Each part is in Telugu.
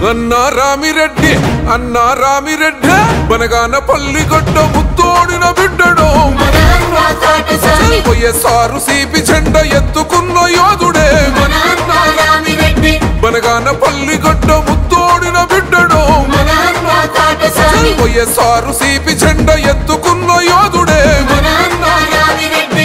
అన్నా రామిరెడ్డి అన్నా రామిరెడ్డి బనగాన పల్లి గడ్డ ముత్తోడిన బిడ్డడు మన అన్న కాటసాని వైఎస్ఆర్ సిపి జెండ ఎత్తుకున్న యోధుడే మన అన్న రామిరెడ్డి బనగాన పల్లి గడ్డ ముత్తోడిన బిడ్డడు మన అన్న కాటసాని వైఎస్ఆర్ సిపి జెండ ఎత్తుకున్న యోధుడే మన అన్న రామిరెడ్డి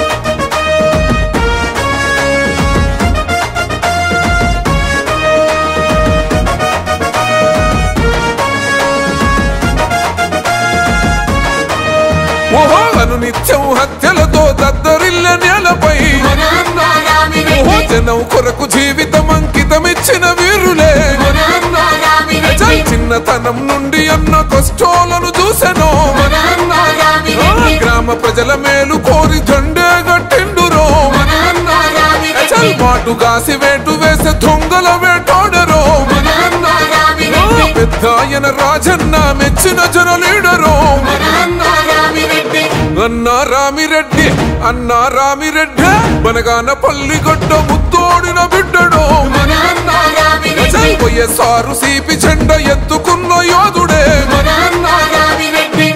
ఓహో అనునిత్యం హత్యలతో దద్దరిల్ల నేలపై మన అన్న ఓహో రామిరెడ్డి జనం కొరకు జీవితం అంకితమిచ్చిన వీరులే మన అన్న రామిరెడ్డి చిన్నతనం నుండి అన్న కష్టాలను చూసెను మన అన్న ఆ రామిరెడ్డి గ్రామ ప్రజల మేలు కోరి జెండే గట్టిండురో మన అన్న రామిరెడ్డి మాటు గాసి వేటు వేసే దొంగల వేటాడరో మన అన్న రామిరెడ్డి పెద్ద ఆయన రాజన్న మెచ్చిన జన లీడరు మన అన్న రామిరెడ్డి అన్నా రామిరెడ్డి అన్నా రామిరెడ్డి బనగాన పల్లి గడ్డ ముత్తోడిన బిడ్డడు మన అన్న రామిరెడ్డి వైఎస్ఆర్ సిపి జెండ ఎత్తుకున్న యోధుడే మన అన్న రామిరెడ్డి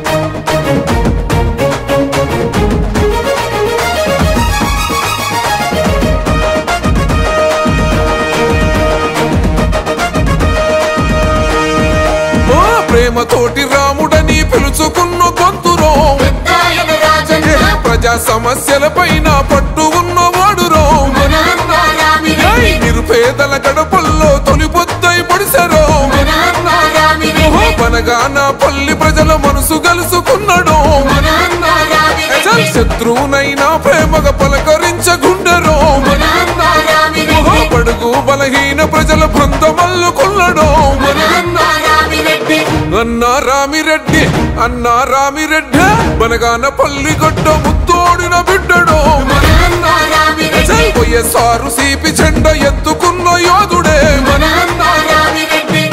ఆ ప్రేమతోటి రాముడని పిలుచుకున్న గొంతురో పెద్దాయన రాజన్న ప్రజా సమస్యల పైన పట్టు ఉన్నవాడురో మన అన్న రామిరెడ్డి నిరుపేదల గడపల్లో తొలి పొద్దై పొడిసెరో మన అన్న రామిరెడ్డి పనగాన పల్లి ప్రజల మనసు గలుసుకున్నాడు మన అన్న రామిరెడ్డి శత్రువునైనా ప్రేమగా పలకరించగుండెరో మన అన్న రామిరెడ్డి పడుగు బలహీన ప్రజల బృందమల్లుకున్నాడు మన అన్న రామిరెడ్డి అన్నా రామిరెడ్డి అన్నా రామిరెడ్డి బనగాన పల్లి గడ్డ ముత్తోడిన బిడ్డడు మన అన్న రామిరెడ్డి వైఎస్ఆర్ సిపి జెండ ఎత్తుకున్న యోధుడే మన అన్న రామిరెడ్డి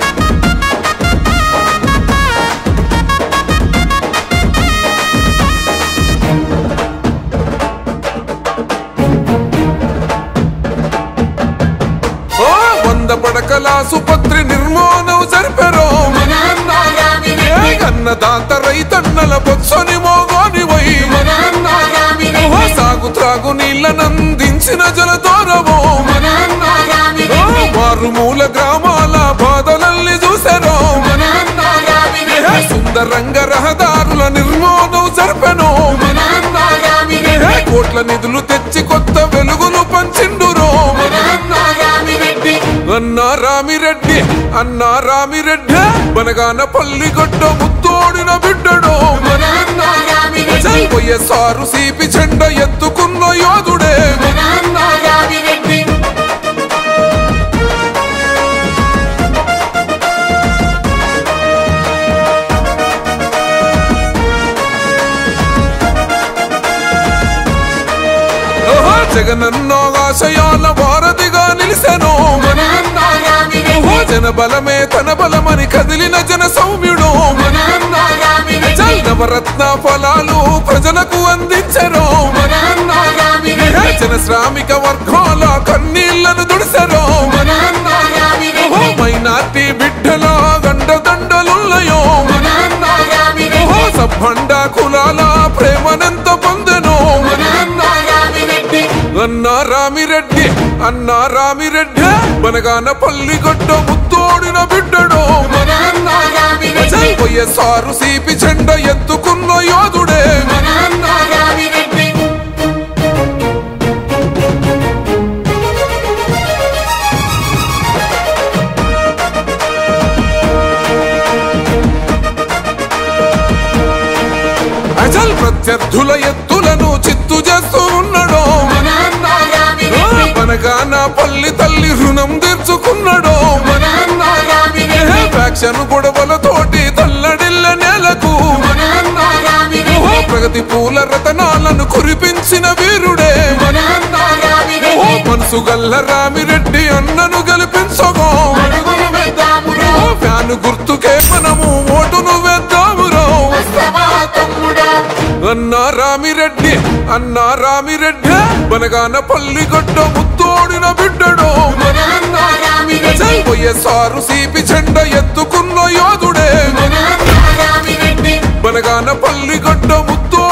ఆ వంద పడకల సుపత్రి నిర్మాణం జరిపెరో మన అన్న రామిరెడ్డి అన్నదాత రైతన్నల బొత్సని మోగోనివై మన అన్న రామిరెడ్డి సాగు త్రాగు నీళ్ళనందించిన జలదోరవో మన అన్న రామిరెడ్డి మారుమూల గ్రామాల బాధలల్ని చూసారో మన అన్న రామిరెడ్డి సుందరంగ రహదారుల నిర్మాణం జరిపెను మన అన్న రామిరెడ్డి కోట్ల నిధులు తెచ్చి కొత్త వెలుగులు పంచిండురో మన అన్న రామిరెడ్డి అన్నా రామిరెడ్డి అన్నా రామిరెడ్డి బనగాన పల్లి గడ్డ ముత్తోడిన బిడ్డడు మన అన్న రామిరెడ్డి వైఎస్ఆర్ సిపి జెండ ఎత్తుకున్న యోధుడే మన అన్న రామిరెడ్డి ఓహో, జగనన్న ఆశయాల వారధిగా నిలిసెను మన అన్న రామిరెడ్డి ఓహో, జన బలమే తన బలమని కదిలిన జన సౌమ్యుడు మన అన్న రామిరెడ్డి నవరత్న ఫలాలు ప్రజలకు అందించరు మన అన్న రామిరెడ్డి జన శ్రామిక వర్గాల కన్నీళ్లను దుడిసెరు మన అన్న రామిరెడ్డి మైనార్టీ బిడ్డల గండదండలున్నాయో మన అన్న రామిరెడ్డి ఓహో, సబ్బండ కులాల ప్రేమనెంత పొందెను మన అన్న రామిరెడ్డి అన్నా రామిరెడ్డి అన్నా రామిరెడ్డి బనగాన పల్లి గడ్డ ముత్తోడిన బిడ్డడు మన అన్న రామిరెడ్డి వైఎస్ఆర్ సిపి జెండ ఎత్తుకున్న యోధుడే మన అన్న రామిరెడ్డి అజల్ ప్రత్యర్థుల ఎత్తులను చిత్తు చేస్తూ ఉన్నాడు మన అన్న రామిరెడ్డి బనగాన పల్లి తల్లి రుణం తీర్చుకున్నాడు మన అన్న రామిరెడ్డి ఫ్యాక్షన్ గొడవలతోటి తల్లడిల్ల నేలకు మన అన్న రామిరెడ్డి ప్రగతి పూల రతనాలను కురిపించిన వీరుడే మన అన్న ఓ రామిరెడ్డి మనసు గల్ల రామిరెడ్డి అన్నను గెలిపించగో అడుగులు వేద్దామురా ఓ ఫ్యాను గుర్తుకే మనము ఓటును వేద్దామురో వస్తవా తమ్ముడా అన్నా రామిరెడ్డి అన్నా రామిరెడ్డి బనగాన పల్లి గడ్డ ముత్తోడిన బిడ్డడు మన అన్న రామిరెడ్డి వైఎస్ వైఎస్ఆర్ సిపి చెండ ఎత్తుకున్న యోధుడే మన అన్న రామిరెడ్డి బనగాన పల్లి గడ్డ ముత్తో